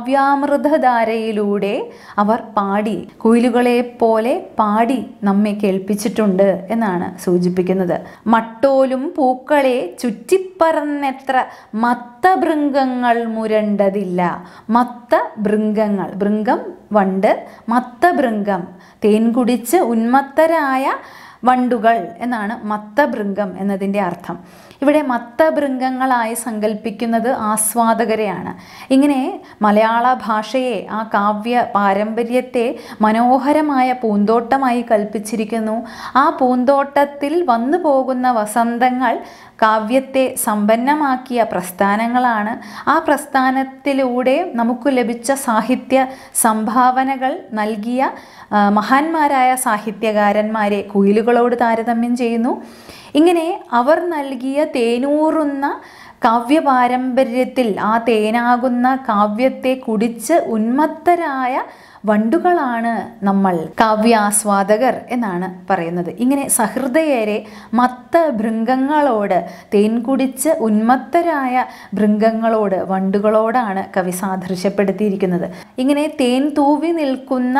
കാവ്യാമൃതധാരയിലൂടെ അവർ പാടി കുയിലുകളെ പോലെ പാടി നമ്മെ കേൾപ്പിച്ചിട്ടുണ്ട് എന്നാണ് സൂചിപ്പിക്കുന്നത് മട്ടോലും പൂക്കളെ ചുറ്റിപ്പറന്നെത്ര മത്തഭൃംഗങ്ങൾ മുരണ്ടതില്ല മത്ത ഭൃംഗങ്ങൾ ഭൃംഗം വണ്ട് മത്തഭൃംഗം തേൻ കുടിച്ച് ഉന്മത്തരായ വണ്ടുകൾ എന്നാണ് മത്തഭൃംഗം എന്നതിൻ്റെ അർത്ഥം ഇവിടെ മത്തഭൃംഗങ്ങളായി സങ്കല്പിക്കുന്നത് ആസ്വാദകരെയാണ് ഇങ്ങനെ മലയാള ഭാഷയെ ആ കാവ്യ പാരമ്പര്യത്തെ മനോഹരമായ പൂന്തോട്ടമായി കൽപ്പിച്ചിരിക്കുന്നു ആ പൂന്തോട്ടത്തിൽ വന്നു പോകുന്ന വസന്തങ്ങൾ കാവ്യത്തെ സമ്പന്നമാക്കിയ പ്രസ്ഥാനങ്ങളാണ് ആ പ്രസ്ഥാനത്തിലൂടെ നമുക്ക് ലഭിച്ച സാഹിത്യ സംഭാവനകൾ നൽകിയ ആ, മഹാന്മാരായ സാഹിത്യകാരന്മാരെ കുയിലുകളോട് താരതമ്യം ചെയ്യുന്നു ഇങ്ങനെ അവർ നൽകിയ തേനൂറുന്ന കാവ്യപാരമ്പര്യത്തിൽ ആ തേനാകുന്ന കാവ്യത്തെ കുടിച്ച് ഉന്മത്തരായ വണ്ടുകളാണ് നമ്മൾ കാവ്യാസ്വാദകർ എന്നാണ് പറയുന്നത് ഇങ്ങനെ സഹൃദയരെ മത്ത ഭൃംഗങ്ങളോട് തേൻ കുടിച്ച് ഉന്മത്തരായ ഭൃംഗങ്ങളോട് വണ്ടുകളോടാണ് കവി സാദൃശ്യപ്പെടുത്തിയിരിക്കുന്നത് ഇങ്ങനെ തേൻ തൂവി നിൽക്കുന്ന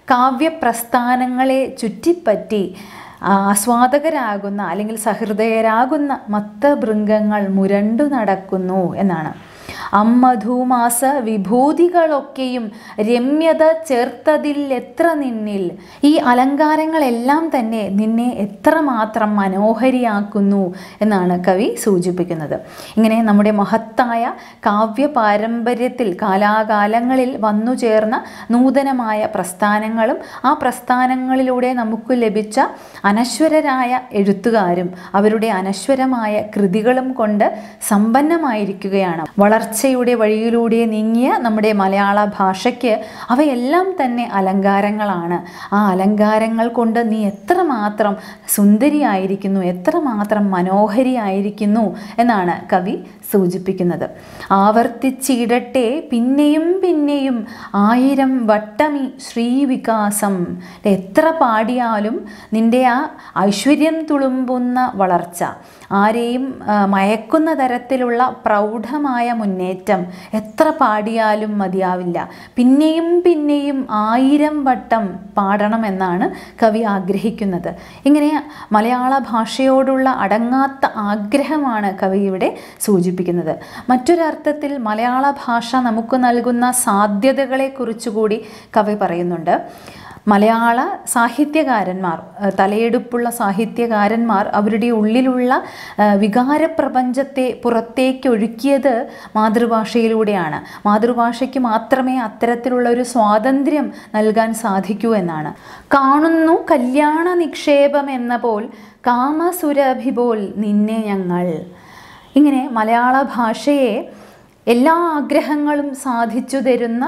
കാവ്യപ്രസ്ഥാനങ്ങളെ ചുറ്റിപ്പറ്റി ആസ്വാദകരാകുന്ന അല്ലെങ്കിൽ സഹൃദയരാകുന്ന മത്തഭൃംഗങ്ങൾ മുരണ്ടു നടക്കുന്നു എന്നാണ് അമ്മധൂമാസ വിഭൂതികളൊക്കെയും രമ്യത ചേർത്തതിൽ എത്ര നിന്നിൽ ഈ അലങ്കാരങ്ങളെല്ലാം തന്നെ നിന്നെ എത്രമാത്രം മനോഹരിയാക്കുന്നു എന്നാണ് കവി സൂചിപ്പിക്കുന്നത് ഇങ്ങനെ നമ്മുടെ മഹത്തായ കാവ്യ പാരമ്പര്യത്തിൽ കാലാകാലങ്ങളിൽ വന്നു ചേർന്ന നൂതനമായ പ്രസ്ഥാനങ്ങളും ആ പ്രസ്ഥാനങ്ങളിലൂടെ നമുക്ക് ലഭിച്ച അനശ്വരരായ എഴുത്തുകാരും അവരുടെ അനശ്വരമായ കൃതികളും കൊണ്ട് സമ്പന്നമായിരിക്കുകയാണ് വളർച്ചയുടെ വഴിയിലൂടെ നീങ്ങിയ നമ്മുടെ മലയാള ഭാഷയ്ക്ക് അവയെല്ലാം തന്നെ അലങ്കാരങ്ങളാണ് ആ അലങ്കാരങ്ങൾ കൊണ്ട് നീ എത്രമാത്രം സുന്ദരിയായിരിക്കുന്നു എത്രമാത്രം മനോഹരിയായിരിക്കുന്നു എന്നാണ് കവി സൂചിപ്പിക്കുന്നത് ആവർത്തിച്ചിടട്ടെ പിന്നെയും പിന്നെയും ആയിരം വട്ടമി ശ്രീവികാസം എത്ര പാടിയാലും നിന്റെ ആ ഐശ്വര്യം തുളുമ്പുന്ന വളർച്ച ആരെയും ആ, മയക്കുന്ന തരത്തിലുള്ള പ്രൗഢമായ മുന്നേറ്റം എത്ര പാടിയാലും മതിയാവില്ല പിന്നെയും പിന്നെയും ആയിരം വട്ടം പാടണമെന്നാണ് കവി ആഗ്രഹിക്കുന്നത് ഇങ്ങനെ മലയാള ഭാഷയോടുള്ള അടങ്ങാത്ത ആഗ്രഹമാണ് കവി ഇവിടെ സൂചിപ്പിക്കുന്നത് മറ്റൊരർത്ഥത്തിൽ മലയാള ഭാഷ നമുക്ക് നൽകുന്ന സാധ്യതകളെക്കുറിച്ചുകൂടി കവി പറയുന്നുണ്ട് മലയാള സാഹിത്യകാരന്മാർ ഏഹ് തലയെടുപ്പുള്ള സാഹിത്യകാരന്മാർ അവരുടെ ഉള്ളിലുള്ള ഏഹ് വികാരപ്രപഞ്ചത്തെ പുറത്തേക്കൊഴുക്കിയത് മാതൃഭാഷയിലൂടെയാണ് മാതൃഭാഷയ്ക്ക് മാത്രമേ അത്തരത്തിലുള്ള ഒരു സ്വാതന്ത്ര്യം നൽകാൻ സാധിക്കൂ എന്നാണ് കാണുന്നു കല്യാണ നിക്ഷേപം എന്ന പോൽ കാമസുരഭി പോൽ നിന്നെ ഞങ്ങൾ ഇങ്ങനെ മലയാള ഭാഷയെ എല്ലാ ആഗ്രഹങ്ങളും സാധിച്ചു തരുന്ന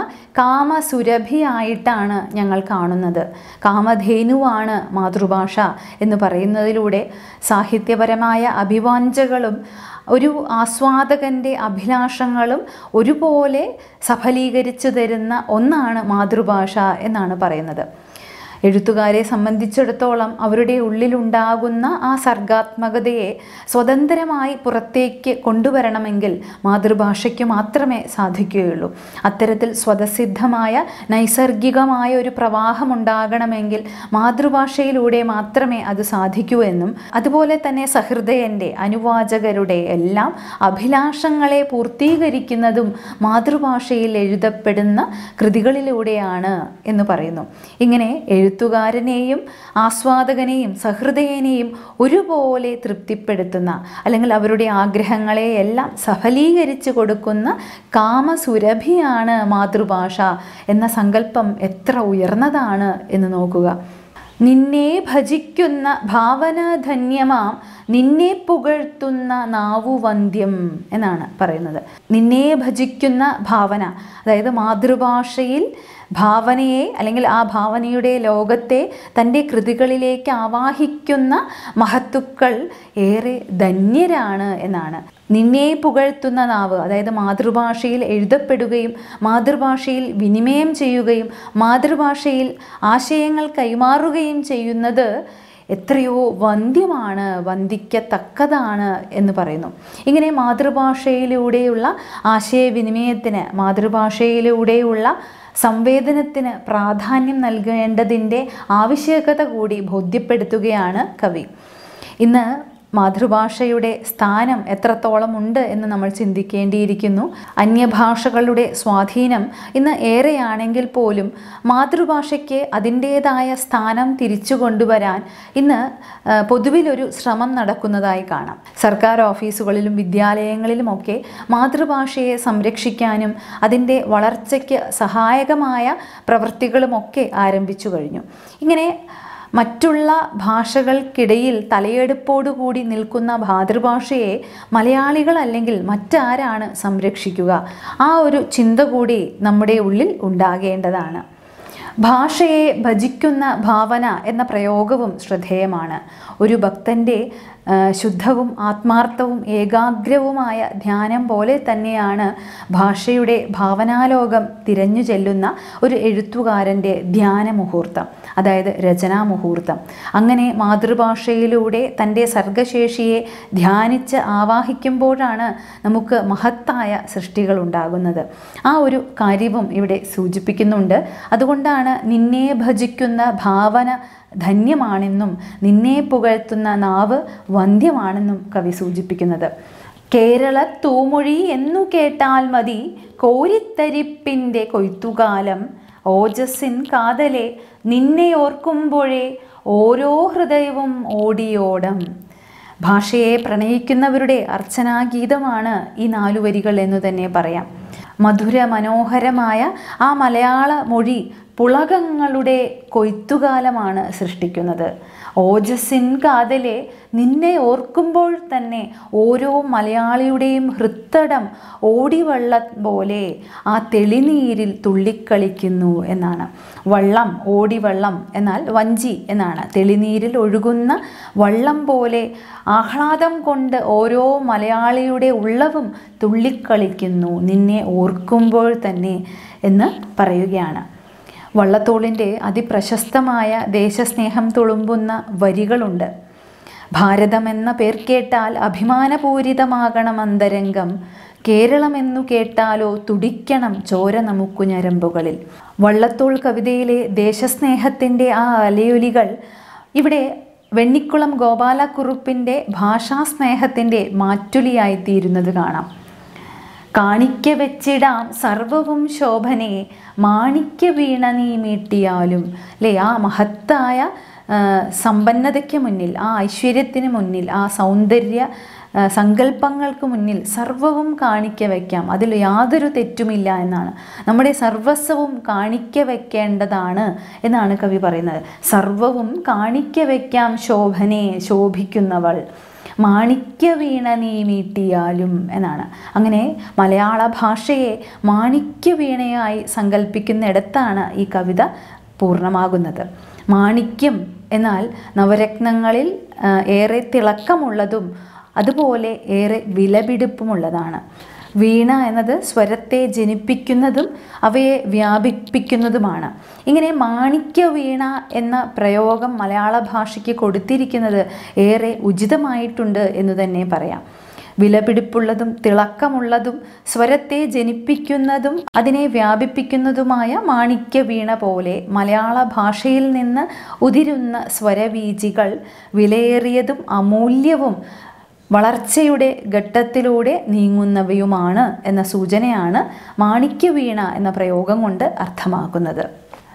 കാമസുരഭിയായിട്ടാണ് ഞങ്ങൾ കാണുന്നത് കാമധേനുവാണ് മാതൃഭാഷ എന്ന് പറയുന്നതിലൂടെ സാഹിത്യപരമായ അഭിവാഞ്ചകളും ഒരു ആസ്വാദകൻ്റെ അഭിലാഷങ്ങളും ഒരുപോലെ സഫലീകരിച്ചു തരുന്ന ഒന്നാണ് മാതൃഭാഷ എന്നാണ് പറയുന്നത് എഴുത്തുകാരെ സംബന്ധിച്ചിടത്തോളം അവരുടെ ഉള്ളിലുണ്ടാകുന്ന ആ സർഗാത്മകതയെ സ്വതന്ത്രമായി പുറത്തേക്ക് കൊണ്ടുവരണമെങ്കിൽ മാതൃഭാഷയ്ക്ക് മാത്രമേ സാധിക്കുകയുള്ളൂ അത്തരത്തിൽ സ്വതസിദ്ധമായ നൈസർഗികമായ ഒരു പ്രവാഹം ഉണ്ടാകണമെങ്കിൽ മാതൃഭാഷയിലൂടെ മാത്രമേ അത് സാധിക്കൂ എന്നും അതുപോലെ തന്നെ സഹൃദയൻ്റെ അനുവാചകരുടെ എല്ലാം അഭിലാഷങ്ങളെ പൂർത്തീകരിക്കുന്നതും മാതൃഭാഷയിൽ എഴുതപ്പെടുന്ന കൃതികളിലൂടെയാണ് എന്ന് പറയുന്നു ഇങ്ങനെ എഴുത്തുകാരനെയും ആസ്വാദകനെയും സഹൃദയനെയും ഒരുപോലെ തൃപ്തിപ്പെടുത്തുന്ന അല്ലെങ്കിൽ അവരുടെ ആഗ്രഹങ്ങളെ എല്ലാം സഫലീകരിച്ചു കൊടുക്കുന്ന കാമസുരഭിയാണ് മാതൃഭാഷ എന്ന സങ്കല്പം എത്ര ഉയർന്നതാണ് എന്ന് നോക്കുക നിന്നെ ഭജിക്കുന്ന ഭാവനധന്യമാം നിന്നെ പുകഴ്ത്തുന്ന നാവുവന്ധ്യം എന്നാണ് പറയുന്നത് നിന്നെ ഭജിക്കുന്ന ഭാവന അതായത് മാതൃഭാഷയിൽ ഭാവനയെ അല്ലെങ്കിൽ ആ ഭാവനയുടെ ലോകത്തെ തൻ്റെ കൃതികളിലേക്ക് ആവാഹിക്കുന്ന മഹത്തുക്കൾ ഏറെ ധന്യരാണ് എന്നാണ് നിന്നെ പുകഴ്ത്തുന്ന നാവ് അതായത് മാതൃഭാഷയിൽ എഴുതപ്പെടുകയും മാതൃഭാഷയിൽ വിനിമയം ചെയ്യുകയും മാതൃഭാഷയിൽ ആശയങ്ങൾ കൈമാറുകയും ചെയ്യുന്നത് എത്രയോ വന്ധ്യമാണ് വന്ദിക്കത്തക്കതാണ് എന്ന് പറയുന്നു ഇങ്ങനെ മാതൃഭാഷയിലൂടെയുള്ള ആശയവിനിമയത്തിന് മാതൃഭാഷയിലൂടെയുള്ള സംവേദനത്തിന് പ്രാധാന്യം നൽകേണ്ടതിൻ്റെ ആവശ്യകത കൂടി ബോധ്യപ്പെടുത്തുകയാണ് കവി ഇന്ന് മാതൃഭാഷയുടെ സ്ഥാനം എത്രത്തോളം ഉണ്ട് എന്ന് നമ്മൾ ചിന്തിക്കേണ്ടിയിരിക്കുന്നു അന്യഭാഷകളുടെ സ്വാധീനം ഇന്ന് ഏറെയാണെങ്കിൽ പോലും മാതൃഭാഷയ്ക്ക് അതിൻ്റേതായ സ്ഥാനം തിരിച്ചു കൊണ്ടുവരാൻ ഇന്ന് ആ, പൊതുവിലൊരു ശ്രമം നടക്കുന്നതായി കാണാം സർക്കാർ ഓഫീസുകളിലും വിദ്യാലയങ്ങളിലുമൊക്കെ മാതൃഭാഷയെ സംരക്ഷിക്കാനും അതിൻ്റെ വളർച്ചയ്ക്ക് സഹായകമായ പ്രവൃത്തികളുമൊക്കെ ആരംഭിച്ചു കഴിഞ്ഞു ഇങ്ങനെ മറ്റുള്ള ഭാഷകൾക്കിടയിൽ തലയെടുപ്പോടുകൂടി നിൽക്കുന്ന മാതൃഭാഷയെ മലയാളികൾ അല്ലെങ്കിൽ മറ്റാരാണ് സംരക്ഷിക്കുക ആ ഒരു ചിന്ത കൂടി നമ്മുടെ ഉള്ളിൽ ഉണ്ടാകേണ്ടതാണ് ഭാഷയെ ഭജിക്കുന്ന ഭാവന എന്ന പ്രയോഗവും ശ്രദ്ധേയമാണ് ഒരു ഭക്തൻ്റെ ആ, ശുദ്ധവും ആത്മാർത്ഥവും ഏകാഗ്രവുമായ ധ്യാനം പോലെ തന്നെയാണ് ഭാഷയുടെ ഭാവനാലോകം തിരഞ്ഞു ചെല്ലുന്ന ഒരു എഴുത്തുകാരൻ്റെ ധ്യാന മുഹൂർത്തം അതായത് രചനാ മുഹൂർത്തം അങ്ങനെ മാതൃഭാഷയിലൂടെ തൻ്റെ സർഗശേഷിയെ ധ്യാനിച്ച് ആവാഹിക്കുമ്പോഴാണ് നമുക്ക് മഹത്തായ സൃഷ്ടികൾ ഉണ്ടാകുന്നത് ആ ഒരു കാര്യവും ഇവിടെ സൂചിപ്പിക്കുന്നുണ്ട് അതുകൊണ്ടാണ് നിന്നെ ഭജിക്കുന്ന ഭാവന ധന്യമാണെന്നും നിന്നെ പുകഴ്ത്തുന്ന നാവ് വന്ധ്യമാണെന്നും കവി സൂചിപ്പിക്കുന്നത് കേരള തൂമൊഴി എന്നു കേട്ടാൽ മതി കോരിത്തരിപ്പിൻ്റെ കൊയ്ത്തുകാലം ഓജസ്സിൻ കാതലെ നിന്നെ ഓർക്കുമ്പോഴേ ഓരോ ഹൃദയവും ഓടിയോടം ഭാഷയെ പ്രണയിക്കുന്നവരുടെ അർച്ചനാഗീതമാണ് ഈ നാലു വരികൾ എന്ന് തന്നെ പറയാം മധുര മനോഹരമായ ആ മലയാള മൊഴി പുളകങ്ങളുടെ കൊയ്ത്തുകാലമാണ് സൃഷ്ടിക്കുന്നത് ഓജസ്സിൻ കാതലെ നിന്നെ ഓർക്കുമ്പോൾ തന്നെ ഓരോ മലയാളിയുടെയും ഹൃത്തടം ഓടിവള്ളം പോലെ ആ തെളിനീരിൽ തുള്ളിക്കളിക്കുന്നു എന്നാണ് വള്ളം ഓടിവള്ളം എന്നാൽ വഞ്ചി എന്നാണ് തെളിനീരിൽ ഒഴുകുന്ന വള്ളം പോലെ ആഹ്ലാദം കൊണ്ട് ഓരോ മലയാളിയുടെ ഉള്ളവും തുള്ളിക്കളിക്കുന്നു നിന്നെ ഓർക്കുമ്പോൾ തന്നെ എന്ന് പറയുകയാണ് വള്ളത്തോളിൻ്റെ അതിപ്രശസ്തമായ ദേശസ്നേഹം തുളുമ്പുന്ന വരികളുണ്ട് ഭാരതമെന്ന പേർ കേട്ടാൽ അഭിമാനപൂരിതമാകണം അന്തരംഗം കേരളമെന്നു കേട്ടാലോ തുടിക്കണം ചോര നമുക്കു ഞരമ്പുകളിൽ വള്ളത്തോൾ കവിതയിലെ ദേശസ്നേഹത്തിൻ്റെ ആ അലയൊലികൾ ഇവിടെ വെണ്ണിക്കുളം ഗോപാലക്കുറുപ്പിൻ്റെ ഭാഷാസ്നേഹത്തിൻ്റെ മാറ്റുലിയായിത്തീരുന്നത് കാണാം കാണിക്ക വെച്ചിടാം സർവവും ശോഭനെ മാണിക്യ വീണ നീ മീട്ടിയാലും അല്ലേ ആ മഹത്തായ ആ, സമ്പന്നതയ്ക്ക് മുന്നിൽ ആ ഐശ്വര്യത്തിന് മുന്നിൽ ആ സൗന്ദര്യ ആ, സങ്കല്പങ്ങൾക്ക് മുന്നിൽ സർവവും കാണിക്ക വയ്ക്കാം അതിൽ യാതൊരു തെറ്റുമില്ല എന്നാണ് നമ്മുടെ സർവസ്വവും കാണിക്ക വയ്ക്കേണ്ടതാണ് എന്നാണ് കവി പറയുന്നത് സർവവും കാണിക്ക വയ്ക്കാം ശോഭനെ ശോഭിക്കുന്നവൾ മാണിക്യ വീണ നീ മീട്ടിയാലും എന്നാണ് അങ്ങനെ മലയാള ഭാഷയെ മാണിക്യ വീണയായി സങ്കല്പിക്കുന്നിടത്താണ് ഈ കവിത പൂർണ്ണമാകുന്നത് മാണിക്യം എന്നാൽ നവരത്നങ്ങളിൽ ആ, ഏറെ തിളക്കമുള്ളതും അതുപോലെ ഏറെ വിലപിടിപ്പുമുള്ളതാണ് വീണ എന്നത് സ്വരത്തെ ജനിപ്പിക്കുന്നതും അവയെ വ്യാപിപ്പിക്കുന്നതുമാണ് ഇങ്ങനെ മാണിക്യ വീണ എന്ന പ്രയോഗം മലയാള ഭാഷയ്ക്ക് കൊടുത്തിരിക്കുന്നത് ഏറെ ഉചിതമായിട്ടുണ്ട് എന്ന് തന്നെ പറയാം വിലപിടിപ്പുള്ളതും തിളക്കമുള്ളതും സ്വരത്തെ ജനിപ്പിക്കുന്നതും അതിനെ വ്യാപിപ്പിക്കുന്നതുമായ മാണിക്യ വീണ പോലെ മലയാള ഭാഷയിൽ നിന്ന് ഉതിരുന്ന സ്വരവീചികൾ വിലയേറിയതും അമൂല്യവും വളർച്ചയുടെ ഘട്ടത്തിലൂടെ നീങ്ങുന്നവയുമാണ് എന്ന സൂചനയാണ് മാണിക്യവീണ എന്ന പ്രയോഗം കൊണ്ട് അർത്ഥമാക്കുന്നത്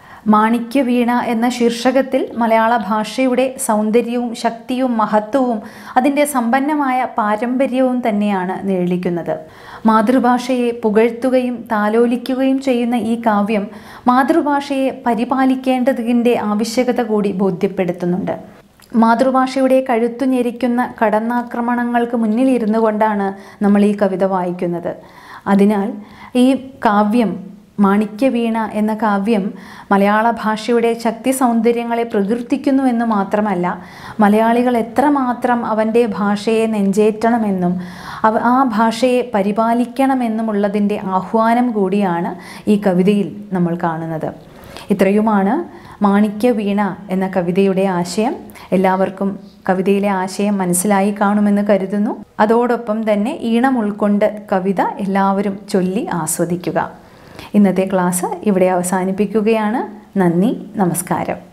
മാണിക്യവീണ എന്ന ശീർഷകത്തിൽ മലയാള ഭാഷയുടെ സൗന്ദര്യവും ശക്തിയും മഹത്വവും അതിൻ്റെ സമ്പന്നമായ പാരമ്പര്യവും തന്നെയാണ് നിഴലിക്കുന്നത് മാതൃഭാഷയെ പുകഴ്ത്തുകയും താലോലിക്കുകയും ചെയ്യുന്ന ഈ കാവ്യം മാതൃഭാഷയെ പരിപാലിക്കേണ്ടതിൻ്റെ ആവശ്യകത കൂടി ബോധ്യപ്പെടുത്തുന്നുണ്ട് മാതൃഭാഷയുടെ കഴുത്തു ഞെരിക്കുന്ന കടന്നാക്രമണങ്ങൾക്ക് മുന്നിലിരുന്നു കൊണ്ടാണ് നമ്മൾ ഈ കവിത വായിക്കുന്നത് അതിനാൽ ഈ കാവ്യം മാണിക്യവീണ എന്ന കാവ്യം മലയാള ഭാഷയുടെ ശക്തി സൗന്ദര്യങ്ങളെ പ്രകീർത്തിക്കുന്നു എന്ന് മാത്രമല്ല മലയാളികൾ എത്രമാത്രം അവൻ്റെ ഭാഷയെ നെഞ്ചേറ്റണമെന്നും അവ ആ ഭാഷയെ പരിപാലിക്കണമെന്നുമുള്ളതിൻ്റെ ആഹ്വാനം കൂടിയാണ് ഈ കവിതയിൽ നമ്മൾ കാണുന്നത് ഇത്രയുമാണ് മാണിക്യ വീണ എന്ന കവിതയുടെ ആശയം എല്ലാവർക്കും കവിതയിലെ ആശയം മനസ്സിലായി കാണുമെന്ന് കരുതുന്നു അതോടൊപ്പം തന്നെ ഈണം ഉൾക്കൊണ്ട് കവിത എല്ലാവരും ചൊല്ലി ആസ്വദിക്കുക ഇന്നത്തെ ക്ലാസ് ഇവിടെ അവസാനിപ്പിക്കുകയാണ് നന്ദി നമസ്കാരം